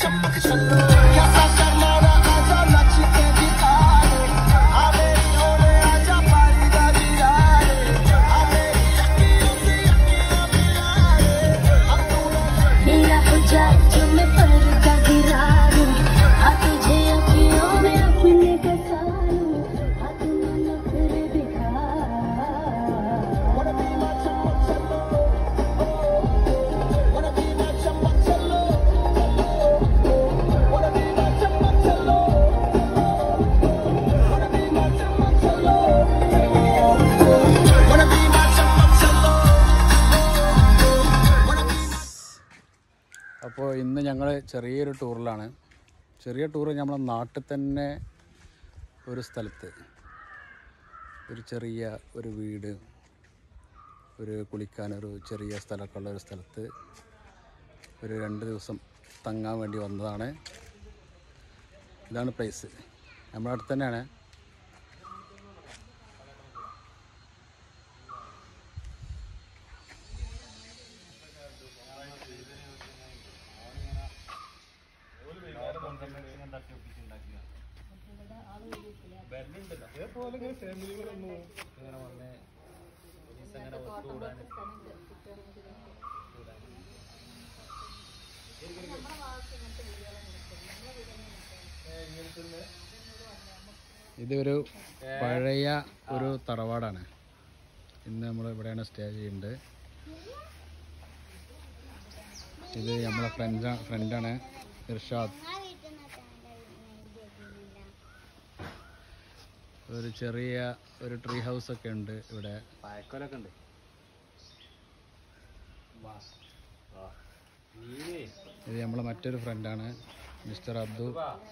चमक चलो कैसा शर्माना आजा नच के दिखा दे आ मेरी ओले आजा पारी दा जिराए आ मेरी अखियों से अखियां मिला दे अब तूने मेरा हो जाए जो मैं पर्दा गिरा दूं आ तुझे अखियों में अपने बसा लूं आ तू नखरे दिखा wanna be my चमक चलो wanna be my चमक चलो wanna be my चमक चलो wanna be my चमक चलो wanna be my चमक चलो wanna be my അപ്പോൾ ഇന്ന് ഞങ്ങൾ ചെറിയൊരു ടൂറിലാണ് ചെറിയ ടൂറ് നമ്മളെ നാട്ടിൽ തന്നെ ഒരു സ്ഥലത്ത് ഒരു ചെറിയ ഒരു വീട് ഒരു കുളിക്കാനൊരു ചെറിയ സ്ഥലമൊക്കെ ഉള്ള ഒരു സ്ഥലത്ത് ഒരു രണ്ട് ദിവസം തങ്ങാൻ വേണ്ടി വന്നതാണ് ഇതാണ് പ്ലേസ് നമ്മുടെ അടുത്ത് തന്നെയാണ് ഇതൊരു പഴയ ഒരു തറവാടാണ് ഇന്ന് നമ്മൾ ഇവിടെയാണ് സ്റ്റേ ചെയ്യുന്നത് ഇത് നമ്മളെ ഫ്രണ്ട് ഫ്രണ്ടാണ് ഇർഷാദ് ഒരു ചെറിയ ഒരു ട്രീ ഹൗസ് ഒക്കെ ഉണ്ട് ഇവിടെ പഴക്കൊലൊക്കെ ഉണ്ട് ഇത് നമ്മളെ മറ്റൊരു ഫ്രണ്ടാണ് മിസ്റ്റർ അബ്ദു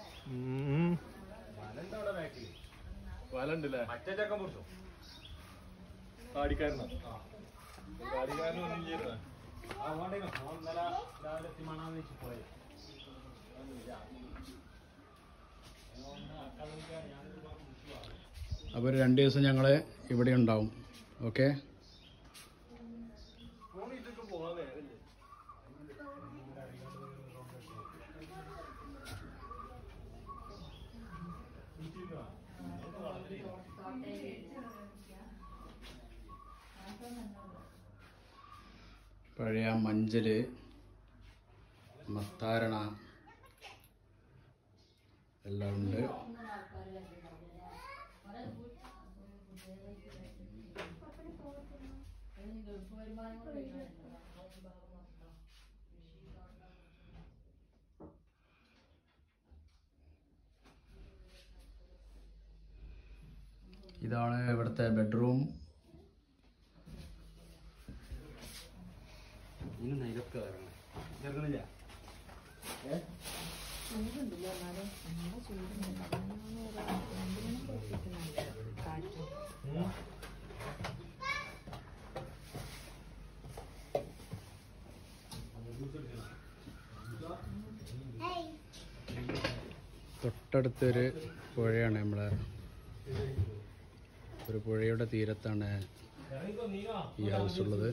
അപ്പോൾ ഒരു രണ്ട് ദിവസം ഞങ്ങൾ ഇവിടെ ഉണ്ടാവും ഓക്കെ പഴയ മഞ്ചല് മത്താരണ എല്ലാം ഉണ്ട് ഇതാണ് ഇവിടുത്തെ ബെഡ്റൂം ഇന്ന് ഇതൊക്കെ വരണം ഇറങ്ങണില്ല തൊട്ടടുത്തൊരു പുഴയാണ് നമ്മളെ ഒരു പുഴയുടെ തീരത്താണ് ഈ ഹൗസ് ഉള്ളത്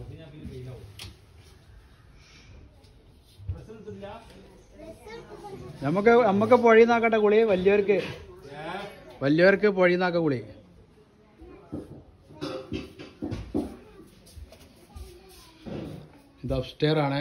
നമുക്ക് നമുക്ക് പുഴയിൽ നിന്നാക്കട്ടെ കുളി വലിയവർക്ക് വലിയവർക്ക് പുഴയിൽ നിന്നാക്ക കുളി ഇത് അപ്സ്റ്റെയർ ആണ്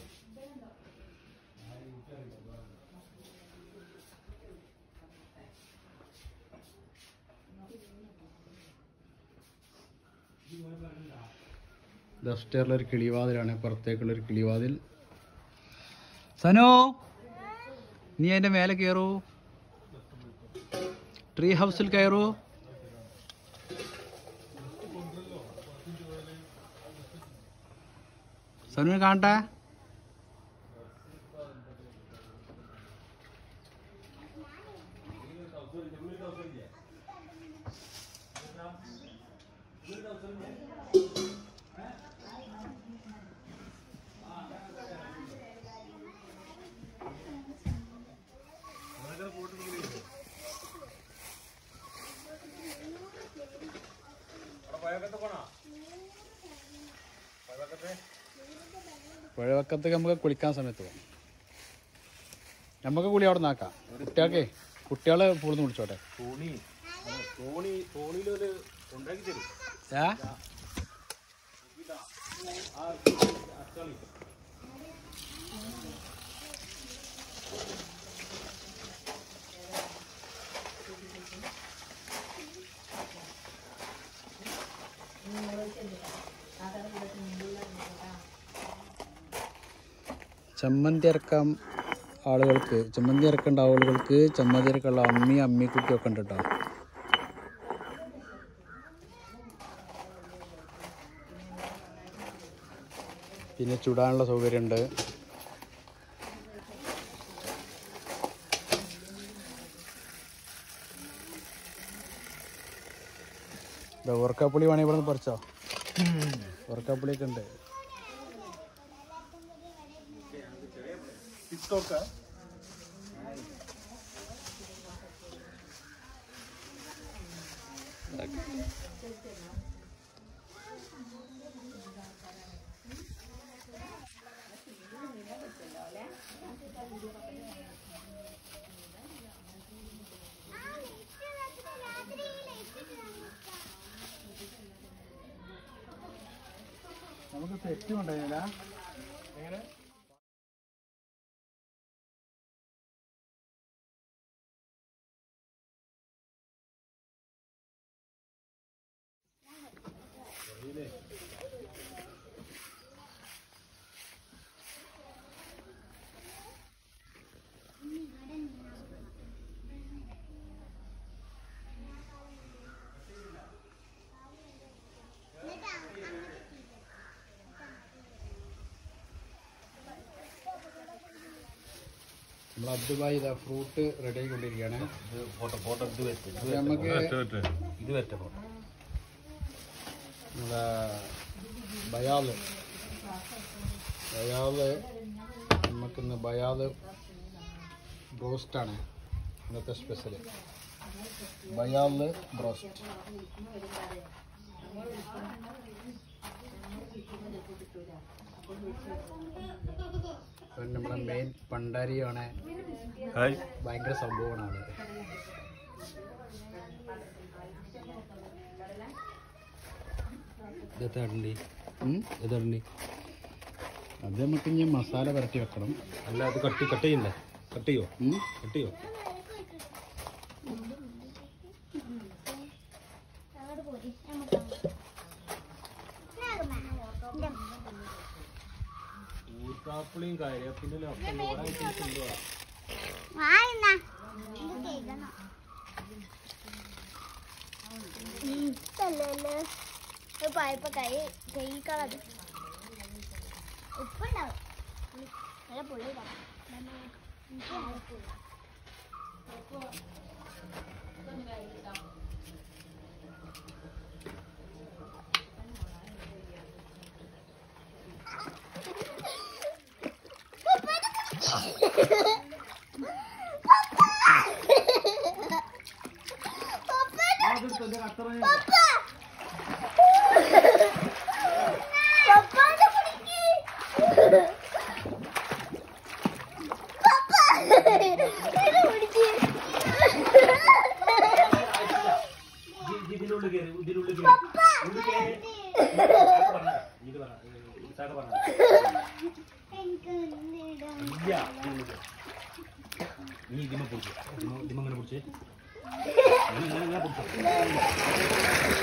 ഇത് അപ്സ്റ്റെയറിലെ ഒരു കിളിവാതിലാണ് പുറത്തേക്കുള്ള ഒരു കിളിവാതിൽ സനോ നീ അതിന്റെ മേലെ കയറൂ ട്രീ ഹൗസിൽ കയറൂ സനുവിനെ കാണട്ടെ പുഴവക്കത്തേക്ക് നമുക്ക് കുളിക്കാൻ സമയത്ത് പോകാം നമുക്ക് കൂടി അവിടെ നിന്നാക്കാം കുട്ടികൾക്കേ കുട്ടികളെ പൂളിന്ന് വിളിച്ചോട്ടെ തോണി തോണി തോണിയിലൊരു ഉണ്ടാക്കി തരും ഏ ചമ്മന്തി ഇറക്കാം ആളുകൾക്ക് ചമ്മന്തി ഇറക്കേണ്ട ആളുകൾക്ക് ചമ്മന്തി ഇറക്കാനുള്ള അമ്മി അമ്മിക്കുട്ടിയൊക്കെ ഉണ്ട് കേട്ടോ പിന്നെ ചുടാനുള്ള സൗകര്യമുണ്ട് ഓർക്കാപ്പുളി വേണമെങ്കിൽ ഇവിടെ നിന്ന് പറിച്ചോ ഓർക്കാപ്പുളിയൊക്കെ ഉണ്ട് നമുക്ക് തെറ്റും ഉണ്ടായില്ല നമ്മൾ അബ്ദുബായി ഇതാ ഫ്രൂട്ട് റെഡി ആയിക്കൊണ്ടിരിക്കുകയാണ് ഇത് ഫോട്ടോ ഫോട്ടോ ഇത് വെച്ച് ഇത് നമുക്ക് ഇത് വെച്ച ഫോട്ടോ നമ്മളെ ബയാല് ബയാല് നമുക്കിന്ന് ബയാല് ബ്രോസ്റ്റാണ് ഇന്നത്തെ സ്പെഷ്യൽ ബയാല് ബ്രോസ്റ്റ് പിന്നെ നമ്മളെ മെയിൻ പണ്ടാരിയാണ് ഹായ് ഭയങ്കര സംഭവമാണ് ആള് ഇതെത്താറുണ്ട് ഉം? ഇതാറുണ്ട് അത് നമുക്ക് ഇനി മസാല പുരട്ടി വെക്കണം അല്ല അത് കട്ട് കട്ട് ചെയ്യണ്ടേ കട്ട് ചെയ്യോ ഉം? കട്ട് ചെയ്യോ ഊർക്കാപ്പിളിയും കാര്യപ്പിൻ്റെ ഒക്കെ ലോഡായിട്ട് കൊണ്ടുപോകാം പയപ്പ കൈ കൈക്കളത് ഉപ്പുണ്ടാവും നല്ല പുള്ളി ഇതിനുള്ളിൽ കയറി ഇതിനുള്ളിൽ കയറി ഉള്ളിൽ കയറി ഇത് പറഞ്ഞ ഇസാക്ക് പറഞ്ഞ ഇല്ല ഇതിനുള്ളിൽ കയറി. നീ ഇതിമ പിടിച്ചു ഇതിമ ഇങ്ങനെ പിടിച്ച് ഇങ്ങനെ ഇങ്ങനെ ഇങ്ങനെ പിടിച്ചു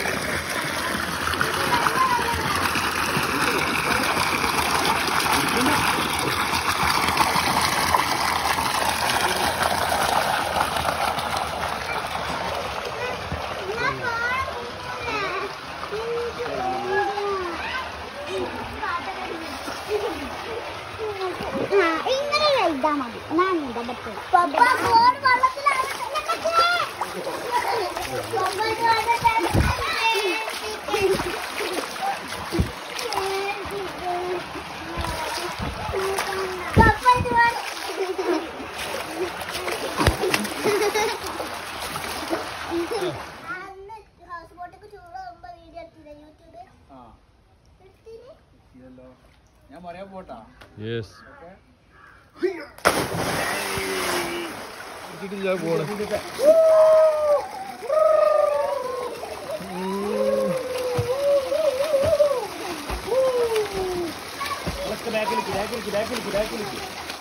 ഇങ്ങനെ എഴുതാ മതി ഞാൻ എഴുതാൻ പറ്റും പപ്പ ഫോൺ ഹൗസ് ബോട്ടൊക്കെ ചൂടാകുമ്പോ വീഡിയോ എടുത്തില്ല യൂട്യൂബിൽ ഇതല്ലോ ഞാൻ പറയാൻ പോട്ടാ യെസ് ഓക്കെ ബാക്കിലേക്ക് ബാക്കിലേക്ക് ബാക്കിലേക്ക് ബാക്കിലേക്ക്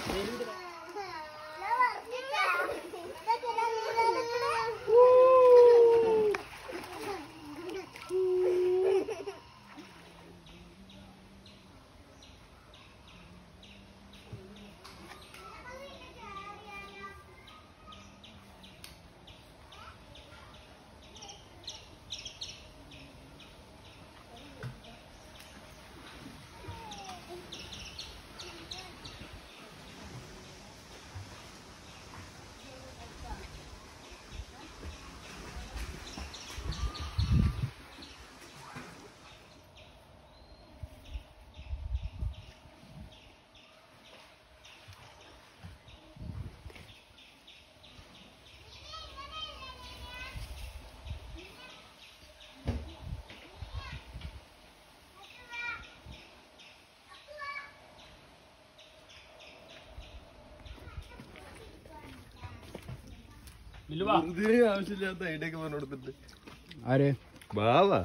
മില്ലുവാ ആവശ്യമില്ലാത്ത ഐഡിയ ഒക്കെ പറഞ്ഞു കൊടുത്തിട്ട് ആര് ബാവാ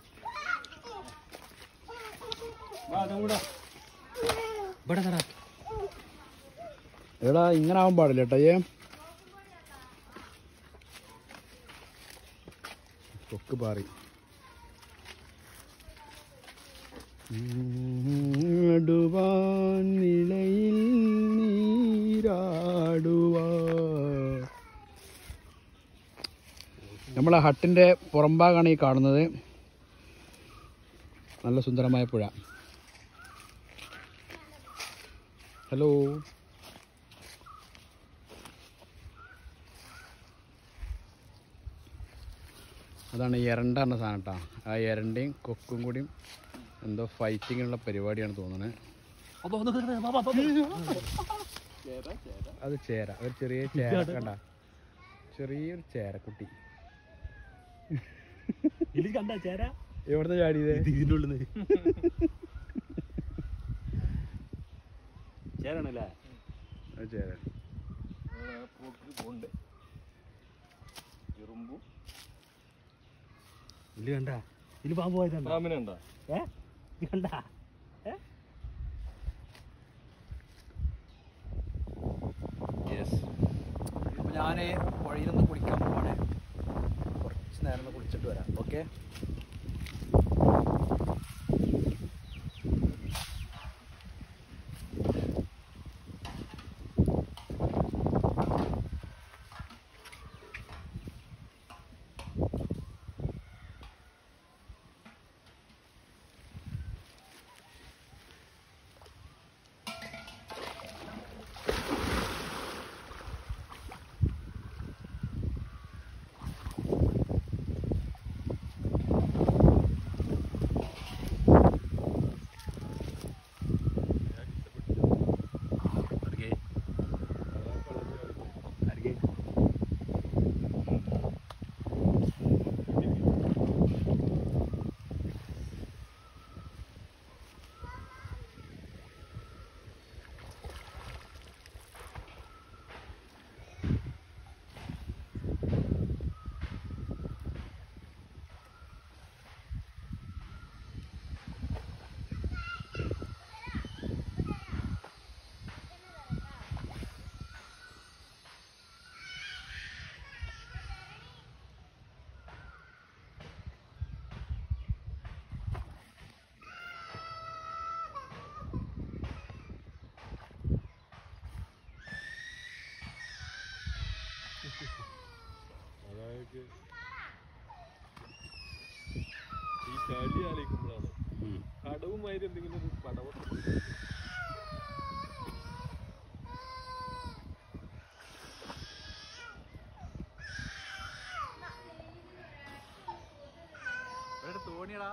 വാ അതും കൂടെ ഇവിടെ തടാ എടാ ഇങ്ങനെ ആവാൻ പാടില്ല കേട്ടോ ഏ കൊക്ക് പാറി നിലയിൽ നീരാടുവാ നമ്മളെ ഹട്ടിൻ്റെ പുറംഭാഗമാണ് ഈ കാണുന്നത് നല്ല സുന്ദരമായ പുഴ ഹലോ അതാണ് എരണ്ട എന്ന സാധനം കേട്ടോ ആ എരണ്ടയും കൊക്കും കൂടിയും എന്തോ ഫൈറ്റിങ്ങിനുള്ള പരിപാടിയാണ് തോന്നുന്നത് അപ്പൊ ഒന്ന് കേറ്, വാ, വാ, വാ, വാ. അത് ചേര ഒരു ചെറിയ ചേര കണ്ട ചെറിയൊരു ചേരക്കുട്ടി ഇതിൽ കണ്ട ചേര എവിടുന്ന് ചാടിയത് ഇതിന്റെ ഉള്ളിൽ ചേരാണല്ലേ അത് ചേര പോണ്ട് ചെറുമ്പു ഇതില് കണ്ട ഇതില് പാമ്പ് പോയതണ്ട മാമിനെ ഉണ്ടോ ഏ ഇത് കണ്ട യെസ് അപ്പോൾ ഞാൻ പുഴയിൽ നിന്ന് കുളിക്കാൻ പോവാണ് കുറച്ച് നേരം ഒന്ന് കുളിച്ചിട്ട് വരാം ഓക്കെ അതായത് ഈ കളി ആലോചിക്കുമ്പോഴാണ് കടവുമായിട്ട് എന്തെങ്കിലും ഒരു പടവട്ടം തോണിയടാ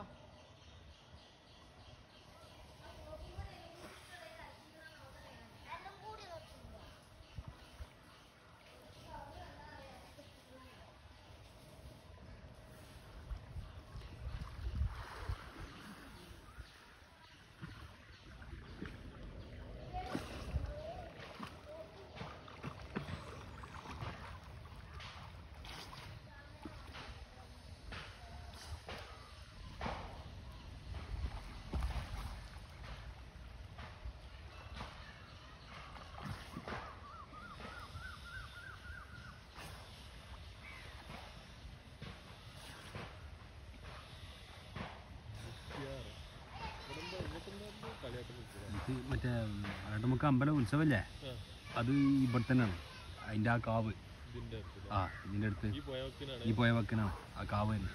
ഇത് മറ്റേ ആട്ടുമുക്ക് അമ്പലം ഉത്സവല്ലേ അത് ഇവിടെ തന്നെയാണ് അതിൻ്റെ ആ കാവ് ഇതിന്റെ അടുത്ത് ആ ഇതിൻ്റെ അടുത്ത് ഈ പോയവക്കിനാണ് ഈ പോയ വക്കിനാണ് ആ കാവ് തന്നെ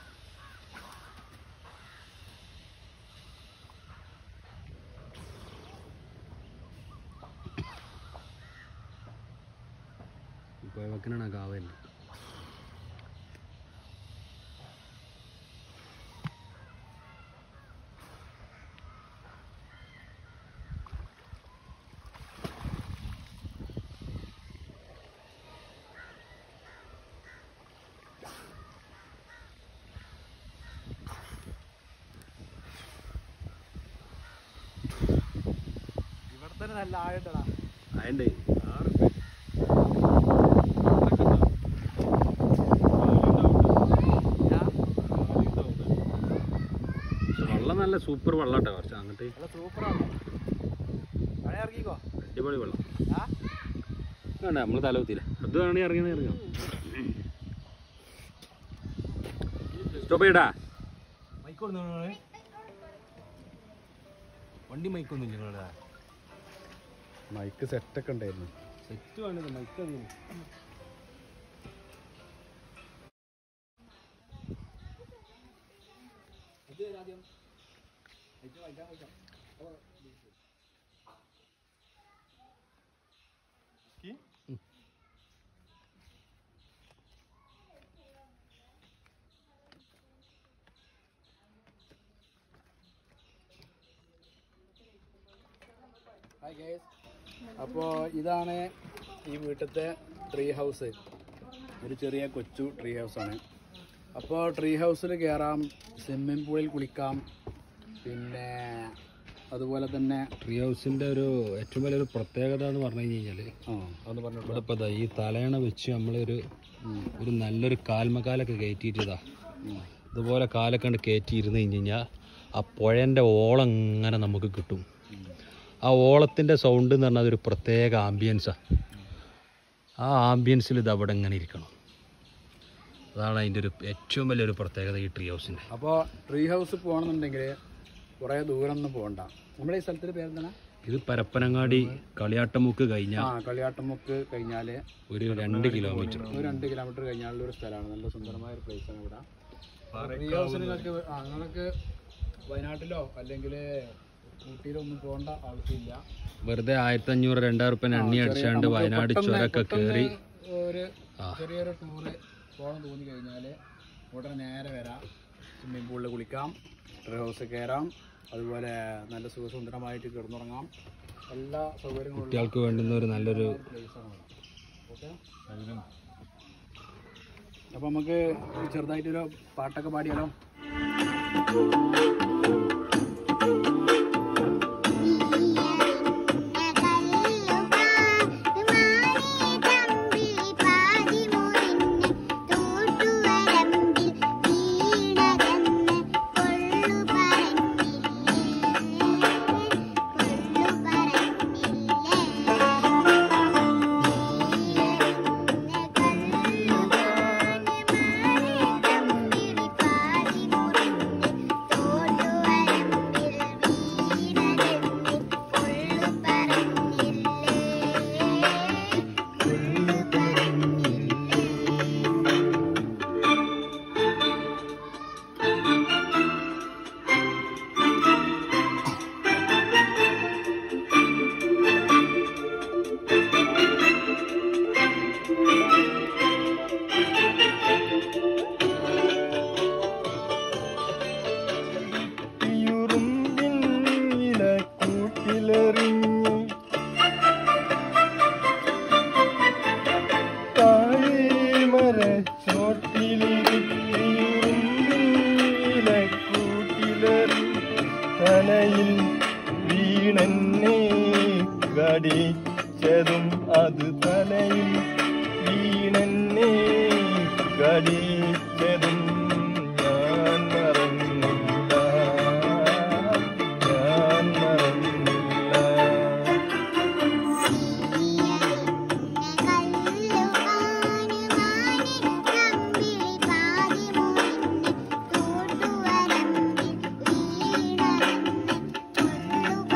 ഈ പോയ വക്കിനാണ് ആ കാവ് തന്നെ ഇവിടെ തന്നെ നല്ല ആഴണ്ടടാ അതുണ്ട് വെള്ളം നല്ല സൂപ്പർ വെള്ളാട്ടോ കുറച്ച് അങ്ങോട്ട് നല്ല സൂപ്പറാണ് മഴ ഇറങ്ങിക്കോ അടിപൊളി വെള്ളം ആ വേണ്ട നമ്മൾ തല കുത്തിയില്ലേ അത് വേണമെങ്കിൽ ഇറങ്ങി ഇറങ്ങാം സ്റ്റോപ്പ് ചെയ്യടാ മൈക്കൊന്നും വണ്ടി മൈക്കൊന്നും ഇല്ല മൈക്ക് സെറ്റൊക്കെ ഉണ്ടായിരുന്നു സെറ്റ് വേണ്ടത് മൈക്ക് ഹായ് ഗേസ് അപ്പോൾ ഇതാണ് ഈ വീട്ടിലത്തെ ട്രീ ഹൗസ് ഒരു ചെറിയ കൊച്ചു ട്രീ ഹൗസാണ് അപ്പോൾ ട്രീ ഹൗസിൽ കയറാം സ്വിമ്മിംഗ് പൂളിൽ കുളിക്കാം പിന്നെ അതുപോലെ തന്നെ ട്രീ ഹൗസിന്റെ ഒരു ഏറ്റവും വലിയൊരു പ്രത്യേകത എന്ന് പറഞ്ഞു കഴിഞ്ഞാല് ആ അതൊന്ന് പറഞ്ഞിട്ട് ഇവിടെ ഇപ്പൊ ദാ ഈ തലയണ വെച്ച് നമ്മളൊരു ഒരു നല്ലൊരു കാൽമക്കാലൊക്കെ കയറ്റിയിട്ടതാ ഇതുപോലെ കാലൊക്കെ കണ്ട് കയറ്റി ഇരുന്ന് കഴിഞ്ഞ് കഴിഞ്ഞാൽ ആ പുഴൻ്റെ ഓളം ഇങ്ങനെ നമുക്ക് കിട്ടും ആ ഓളത്തിൻ്റെ സൗണ്ട് എന്ന് പറഞ്ഞാൽ അതൊരു പ്രത്യേക ആംബിയൻസാണ് ആ ആംബിയൻസിൽ ഇത് അവിടെ ഇങ്ങനെ ഇരിക്കണം അതാണ് അതിൻ്റെ ഒരു ഏറ്റവും വലിയൊരു പ്രത്യേകത ഈ ട്രീ ഹൗസിൻ്റെ അപ്പോൾ ട്രീ ഹൗസ് പോകണമെന്നുണ്ടെങ്കിൽ കുറേ ദൂരം ഒന്നും പോകണ്ട നമ്മുടെ ഈ സ്ഥലത്തിൻ്റെ പേരെന്താണ് ഇത് പരപ്പനങ്ങാടി കളിയാട്ടമുക്ക് ആ കഴിഞ്ഞാൽ കളിയാട്ടമുക്ക് കഴിഞ്ഞാൽ ഒരു രണ്ട് കിലോമീറ്റർ ഒരു രണ്ട് കിലോമീറ്റർ കഴിഞ്ഞാലുള്ള ഒരു സ്ഥലമാണ് നല്ല സുന്ദരമായ ഒരു പ്ലേസാണ് ഇവിടെ ട്രീ ഹൗസിൽ നിങ്ങൾക്ക് ആ നിങ്ങൾക്ക് വയനാട്ടിലോ അല്ലെങ്കിൽ ഊട്ടിയിലോ ഒന്നും പോകേണ്ട ആവശ്യമില്ല വെറുതെ ആയിരത്തി അഞ്ഞൂറ് രണ്ടായിരം റുപ്യ എണ്ണി അടിച്ചാണ്ട് നമുക്ക് വയനാട് പെട്ടെന്ന് ചുരമൊക്കെ പെട്ടെന്ന് കയറി ഒരു ആ. ചെറിയൊരു ടൂറ് പോകണം തോന്നി കഴിഞ്ഞാൽ ഉടനെ നേരെ വരാം സ്വിമ്മിംഗ് പൂളിൽ കുളിക്കാം ട്രീ ഹൗസ് കയറാം അതുപോലെ നല്ല സുഖസുന്ദരമായിട്ട് കിടന്നുറങ്ങാം എല്ലാ സൗകര്യങ്ങളും കുട്ടികൾക്ക് വേണ്ടുന്ന ഒരു നല്ലൊരു പ്ലേസാണ് ഓക്കെ അപ്പോൾ നമുക്ക് ചെറുതായിട്ടൊരു പാട്ടൊക്കെ പാടിയാലോ കൂട്ടിലെറിഞ്ഞു തലയിൽ വീണെന്നെ കടിച്ചതും അത് തലയിൽ വീണെന്നെ കടിച്ചതും ഞാൻ മറന്നില്ല ഞാൻ മറന്നില്ല ൂട്ടുവരമ്പിൽ വീണ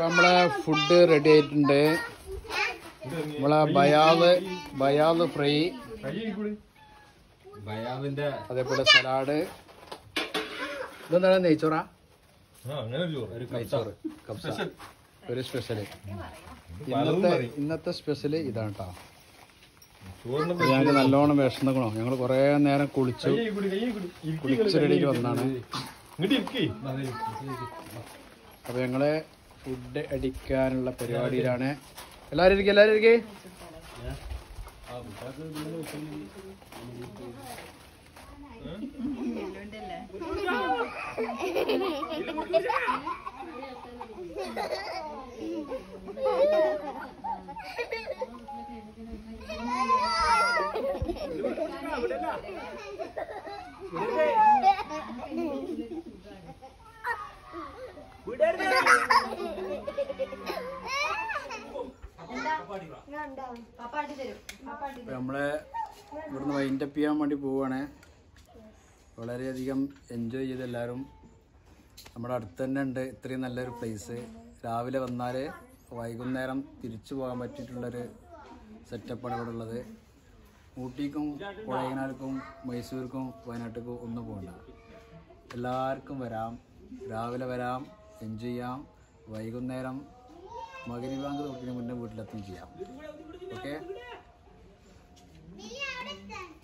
നമ്മളെ ഫുഡ് റെഡി ആയിട്ടുണ്ട് നമ്മളെ ബയാവ് ബയാവ് ഫ്രൈ ബയാവിന്റെ അതേപോലെ സലാഡ് ഇതെന്താണ് നെയ്ച്ചോറാ ആ അങ്ങനെ ഒരു ചോറ് ഒരു നെയ്ച്ചോറ് കബ്സ ഒരു സ്പെഷ്യല് ഇന്നത്തെ ഇന്നത്തെ സ്പെഷ്യല് ഇതാണ് കേട്ടോ ചോറിന് ഞങ്ങൾക്ക് നല്ലോണം വിഷന്നക്കണോ ഞങ്ങൾ കുറേ നേരം കുളിച്ചു കയ്യേ കൂടി കയ്യേ കൂടി ഇരിക്കി കുളിച്ച് റെഡിയിട്ട് വന്നാണ് ഇങ്ങോട്ട് ഇരിക്കി അപ്പൊ ഞങ്ങള് ഫുഡ് അടിക്കാനുള്ള പരിപാടിയിലാണ് എല്ലാരും ഇരിക്കും എല്ലാരും ഇരിക്കേ അപ്പൊ നമ്മള് ഇവിടുന്ന് വൈൻഡപ്പ് ചെയ്യാൻ വേണ്ടി പോവാണ് വളരെയധികം എൻജോയ് ചെയ്ത് എല്ലാവരും നമ്മുടെ അടുത്ത് തന്നെ ഉണ്ട് ഇത്രയും നല്ലൊരു പ്ലേസ് രാവിലെ വന്നാൽ വൈകുന്നേരം തിരിച്ചു പോകാൻ പറ്റിയിട്ടുള്ളൊരു സെറ്റപ്പാണ് ഇവിടെ ഉള്ളത് ഊട്ടിക്കും കൊടൈക്കനാൽക്കും മൈസൂർക്കും വയനാട്ടിൽക്കും ഒന്നും പോകണ്ട എല്ലാവർക്കും വരാം രാവിലെ വരാം എൻജോയ് ചെയ്യാം വൈകുന്നേരം മകരി ബാങ്ക് തൊട്ടിന് മുന്നേ വീട്ടിലെത്തുകയും ചെയ്യാം ഓക്കെ